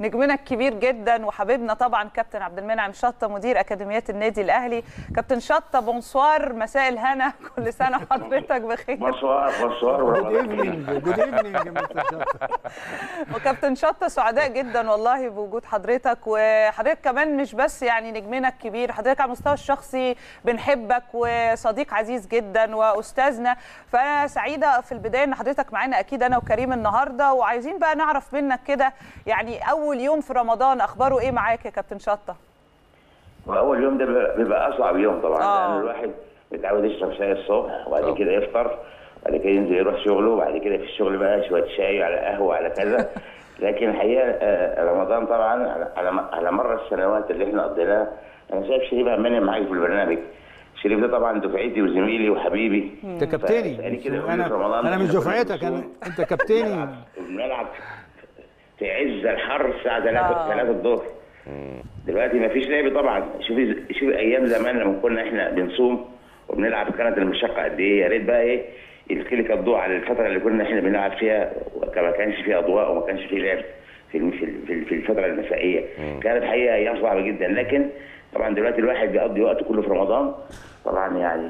نجمنا الكبير جدا وحبيبنا طبعا كابتن عبد المنعم شطه مدير اكاديميات النادي الاهلي كابتن شطه بونسوار مساء الهنا كل سنه حضرتك بخير بونسوار بونسوار جود ورمضان ايفنينج كريم. جود ايفنينج يا مستر شطة. وكابتن شطه سعداء جدا والله بوجود حضرتك وحضرتك كمان مش بس يعني نجمنا الكبير حضرتك على المستوى الشخصي بنحبك وصديق عزيز جدا واستاذنا فانا سعيده في البدايه ان حضرتك معانا اكيد انا وكريم النهارده وعايزين بقى نعرف منك كده يعني اول يوم في رمضان اخباره ايه معاك يا كابتن شطه واول يوم ده بيبقى- بيبقى اصعب يوم طبعا آه. لان الواحد متعود يشرب شاي الصبح وبعد طبعا. كده يفطر بعد كده ينزل يروح شغله وبعد كده في الشغل بقى شويه شاي على قهوه على كذا لكن الحقيقه آه، رمضان طبعا على- على على مر السنوات اللي احنا قضيناها انا شايف شريف اماني معاك في البرنامج شريف ده طبعا دفعتي وزميلي وحبيبي انت كابتني فاسألي كده قولي في انا رمضان انا مش إحنا كنا دفعتك انا بنصوم. انت كابتني بنلعب في عز الحر الساعه 3 آه. 3 الظهر دلوقتي ما فيش لعب طبعا شوفي شوفي ايام زمان لما كنا احنا بنصوم وبنلعب كانت المشقه قد ايه يا ريت بقى ايه يلقي لك الضوء على الفتره اللي كنا احنا بنلعب فيها وما كانش فيها اضواء وما كانش فيه لعب في الم- في ال- في ال- في الفتره المسائيه كانت حقيقه ايام صعبه جدا لكن طبعا دلوقتي الواحد بيقضي وقته كله في رمضان طبعا يعني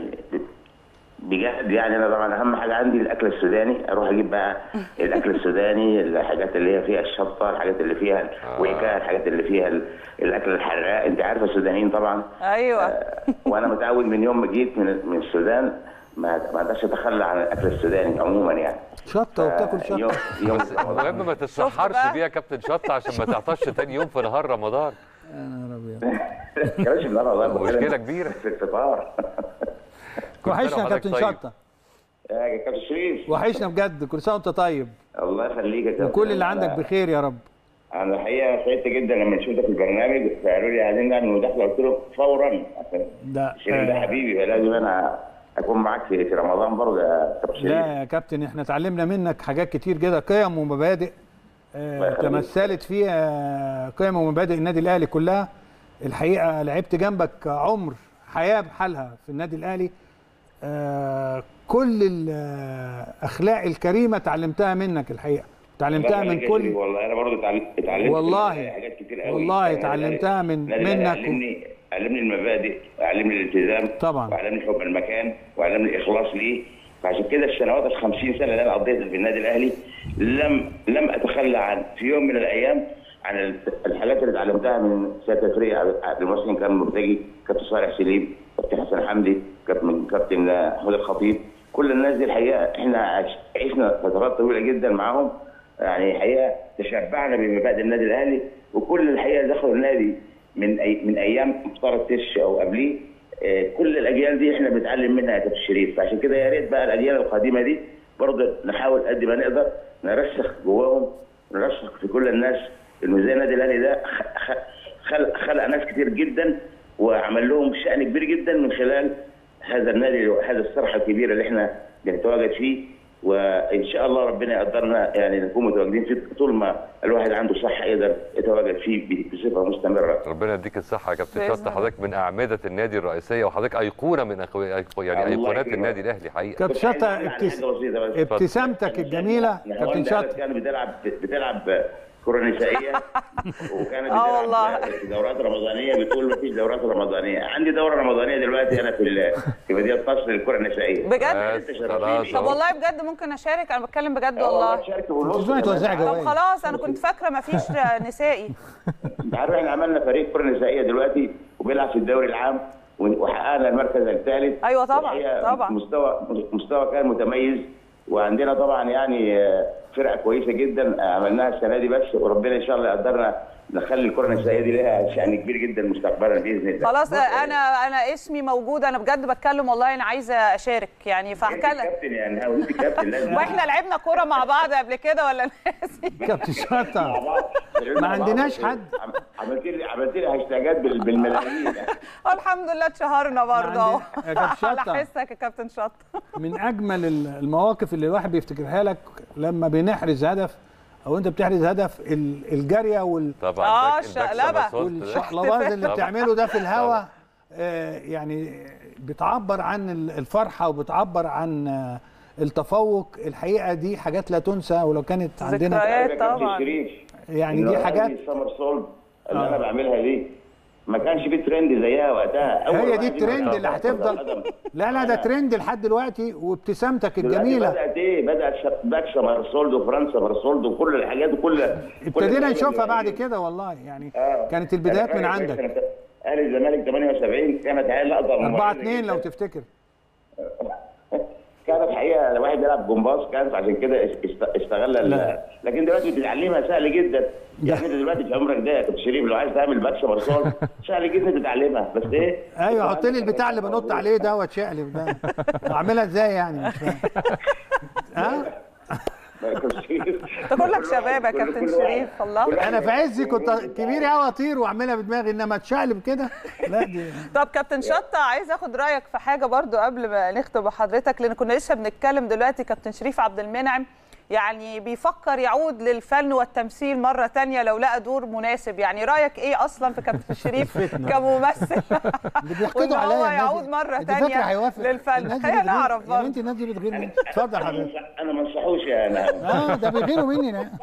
بجد يعني انا طبعا اهم حاجه عندي الاكل السوداني اروح اجيب بقى الاكل السوداني الحاجات اللي هي فيها الشطه الحاجات اللي فيها الويكا الحاجات اللي فيها ال- الاكل الحراق انت عارفه السودانيين طبعا ايوه آه، وانا متعود من يوم ما جيت من من السودان ما ما اقدرش اتخلى عن الاكل السوداني عموما يعني شطه وبتاكل آه، يوم شطه يوم رمضان. المهم ما تتسحرش بقى؟ بيها يا كابتن شطه عشان ما تعطش تاني يوم في نهار رمضان انا ابيض يا باشا من رمضان مشكلة كبيرة. في الفطار كل سنة وحشنا يا وحضرتك كابتن طيب. شطه يا كابتن شريف وحشنا بجد كل سنه وانت طيب الله يخليك يا كابتن وكل اللي عندك أنا- بخير يا رب انا الحقيقه سعدت جدا لما شفتك في البرنامج فقالوا لي عايزين نعمل مداخله قلت له فورا عشان ده شيرين ده آه، حبيبي فلازم انا اكون معاك في في رمضان برضه يا كابتن شريف لا يا كابتن احنا اتعلمنا منك حاجات كتير كده قيم ومبادئ الله آه، يخليك. تمثلت فيها قيم ومبادئ النادي الاهلي كلها الحقيقه لعبت جنبك عمر حياه بحالها في النادي الاهلي آه، كل الاخلاق الكريمه اتعلمتها منك الحقيقه اتعلمتها الله من يخليك يا شريف، كل والله انا برضه اتعلم- اتعلمت والله- حاجات كتير قوي والله يعني اتعلمتها من- النادي الأهلي منك. علمني علمني المبادئ وعلمني الالتزام طبعا. وعلمني حب المكان وعلمني الاخلاص ليه فعشان كده السنوات ال 50 سنه اللي انا قضيتها في النادي الاهلي لم لم اتخلى عن في يوم من الايام عن الحاجات اللي اتعلمتها من سياده فريق عبد المحسن كان مرتجي كابتن صالح سليم كابتن حسن حمدي كابتن كابتن احمد الخطيب كل الناس دي الحقيقه احنا عش- عشنا فترات طويله جدا معاهم يعني الحقيقه تشبعنا بمبادئ النادي الاهلي وكل الحقيقه دخلوا النادي من أي من ايام مختار التش او قبليه آه، كل الاجيال دي احنا بنتعلم منها يا كابتن شريف فعشان كده يا ريت بقى الاجيال القادمه دي برضه نحاول قد ما نقدر نرسخ جواهم نرسخ في كل الناس انه زي النادي الاهلي ده خ- خ- خلق خلق ناس كتير جدا وعمل لهم شأن كبير جدا من خلال هذا النادي هذا الصرح الكبير اللي احنا بنتواجد فيه وان شاء الله ربنا يقدرنا يعني نكون متواجدين فيه طول ما الواحد عنده صحه يقدر يتواجد فيه بصفه مستمره. ربنا يديك الصحه يا كابتن بإذن شطه الله. حضرتك من اعمده النادي الرئيسيه وحضرتك ايقونه من أيقو- أيقو- يعني الله ايقونات يكرمك. النادي الاهلي حقيقه كابتن كنت عايز شطه أعلق على ابتس... حاجة بسيطة بس. ابتسامتك الجميله كابتن كابتن شطه كانت بتلعب بتلعب كره نسائيه وكانت آه والله. بتلعب في دورات رمضانيه بتقول ما فيش دورات رمضانيه عندي دوره رمضانيه دلوقتي انا في ال- في مدينه نصر للكره النسائيه بجد بس خلاص طب أهو. والله بجد ممكن اشارك انا بتكلم بجد آه والله تشارك في النص. تسمعي توزعي طب جوائز خلاص انا كنت فاكره ما فيش نسائي انت عارف احنا عملنا فريق كره نسائيه دلوقتي وبيلعب في الدوري العام وحققنا المركز الثالث أيوة طبعاً، والحقيقة طبعاً. مستوى مستوى كان متميز وعندنا طبعا يعني آه، فرقه كويسه جدا آه، عملناها السنه دي بس وربنا ان شاء الله يقدرنا نخلي الكره النسائيه دي لها شان كبير جدا مستقبلا باذن الله خلاص انا انا اسمي موجود انا بجد بتكلم والله انا عايزه اشارك يعني انت فهتكلم كابتن يعني ها وانت كابتن لازم واحنا لعبنا كوره مع بعض قبل كده ولا ناسي كابتن شطه مع بعض. ما عندناش حد. عم- عملت لي عملت لي هاشتاجات بال- بالملايين الحمد لله اتشهرنا برضه اهو عندنا- يا كابتن على شطة. حسك يا كابتن شطه من اجمل ال- المواقف اللي الواحد بيفتكرها لك لما بنحرز هدف او انت بتحرز هدف ال- الجاريه وال طبعا آه، الباك- الباك الشقلبة. سمسوت ده. والشقلباز اللي طبعاً. بتعمله ده في الهواء آه، يعني بتعبر عن ال- الفرحه وبتعبر عن آه، التفوق الحقيقه دي حاجات لا تنسى ولو كانت عندنا ذكريات. يا كابتن طبعاً. شريف يعني دي حاجات السمر سولد اللي آه. انا بعملها دي ما كانش في ترند زيها وقتها أول هي دي واحد الترند يبقى اللي كرة هتفضل قدم. لا لا ده ترند لحد دلوقتي وابتسامتك دلوقتي الجميله بدات ايه بدات ش- باك سمرسولد وفرنسا سمرسولد وكل الحاجات وكل كل ابتدينا اللعيبة نشوفها اللي- بعد كده والله يعني آه. كانت البدايات أنا من فاكر عندك كانت اهلي الزمالك 78 كانت هي لقطه 4 مميزة 2 لو جداً. تفتكر كانت حقيقه واحد بيلعب جمباز كان عشان كده است- استغل ال- لا. لكن دلوقتي بتتعلمها سهل جدا يعني انت دلوقتي في عمرك ده يا كابتن شريف لو عايز تعمل باك سمرسولد سهل جدا تتعلمها بس ايه ايوه حط لي البتاع اللي بنط عليه ده واتشقلب ده اعملها ازاي يعني مش فاهم ها انت كلك شباب يا كابتن شريف الله انا في عزي كنت كبير قوي اطير واعملها بدماغي انما اتشقلب كده لا دي طب كابتن شطة عايز اخد رايك في حاجه برضو قبل ما نختم بحضرتك لان كنا لسه بنتكلم دلوقتي كابتن شريف عبد المنعم يعني بيفكر يعود للفن والتمثيل مره تانية لو لقى دور مناسب يعني رايك ايه اصلا في كابتن شريف كممثل اللي بيحقدوا وإن عليا هو الناس يعود دي. مره انت فاكر تانية هيوافق للفن الناس دي خلينا بتغير. نعرف يا برضه بنتي الناس دي بتغير مني اتفضل حضرتك انا ما انصحوش يا نعم اه ده بيغيروا مني لا.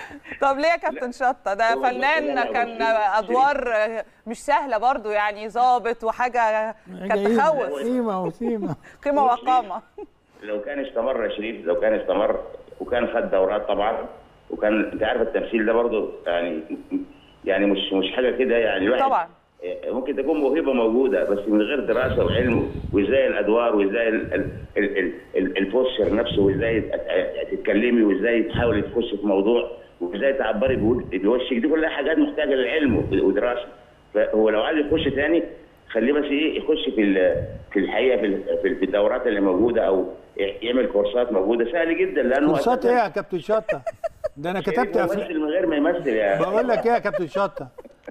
طب ليه يا كابتن شطة ده هو فنان لا، لا، كان بصي- ادوار مش سهله برضو يعني ظابط وحاجه كانت جايين. تخوف سيما وسيما قيمه وقامه لو كان استمر يا شريف لو كان استمر وكان خد دورات طبعا وكان انت عارف التمثيل ده برضه يعني يعني مش مش حاجه كده يعني الواحد طبعا. ممكن تكون موهبه موجوده بس من غير دراسه وعلم وازاي الادوار وازاي ال- ال- ال- ال- ال- البوستشر نفسه وازاي ت- تتكلمي وازاي تحاولي تخشي في موضوع وازاي تعبري بوج- بوشك دي كلها حاجات محتاجه للعلم ودراسه فهو لو عايز يخش تاني خليه بس ايه يخش في ال- في الحقيقه في ال- في في الدورات اللي موجوده او يعمل كورسات موجوده سهل جدا لانه كورسات أساساً ايه يا كابتن شطه ده انا كتبت شريف افلام ممثل من غير ما يمثل يا بقول لك ايه يا كابتن شطه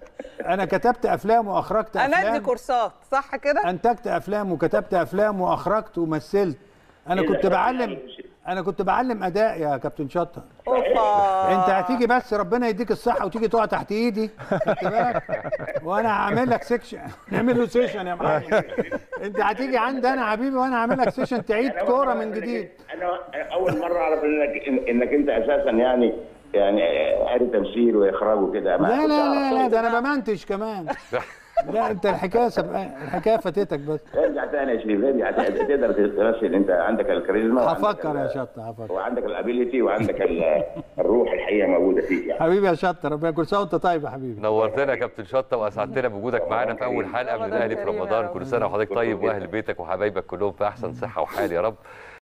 انا كتبت افلام واخرجت انا ادي افلام كورسات صح كده انتجت افلام وكتبت افلام واخرجت ومثلت انا إيه كنت ده؟ بعلم انا كنت بعلم اداء يا كابتن شطه اوبا انت هتيجي بس ربنا يديك الصحه وتيجي تقع تحت ايدي خدت بالك وانا هعمل لك سيكشن نعمل له سيشن يا معلم انت هتيجي عندي انا حبيبي وانا هعمل لك سيشن تعيد أنا كوره أول من مرة جديد انا اول مره اعرف انك إن- انك انت اساسا يعني يعني قاري تمثيل واخراج وكده ما لا كنت لا أعرف. لا لا ده انا بمنتج كمان لا انت الحكايه سبق الحكايه فاتتك بس ارجع تاني يا شريف ارجع تاني. تقدر تمثل انت عندك الكاريزما وعندك هفكر يا ال- شطه هفكر وعندك الابيليتي وعندك ال- الروح الحقيقه موجوده فيك يعني حبيبي يا شطه ربنا كل سنه وانت طيب يا حبيبي نورتنا يا كابتن شطه واسعدتنا بوجودك معانا في اول حلقه من رمضان الاهلي في كريم يا رمضان رب. كل سنه وحضرتك طيب واهل بيتك وحبايبك كلهم في احسن صحه وحال يا رب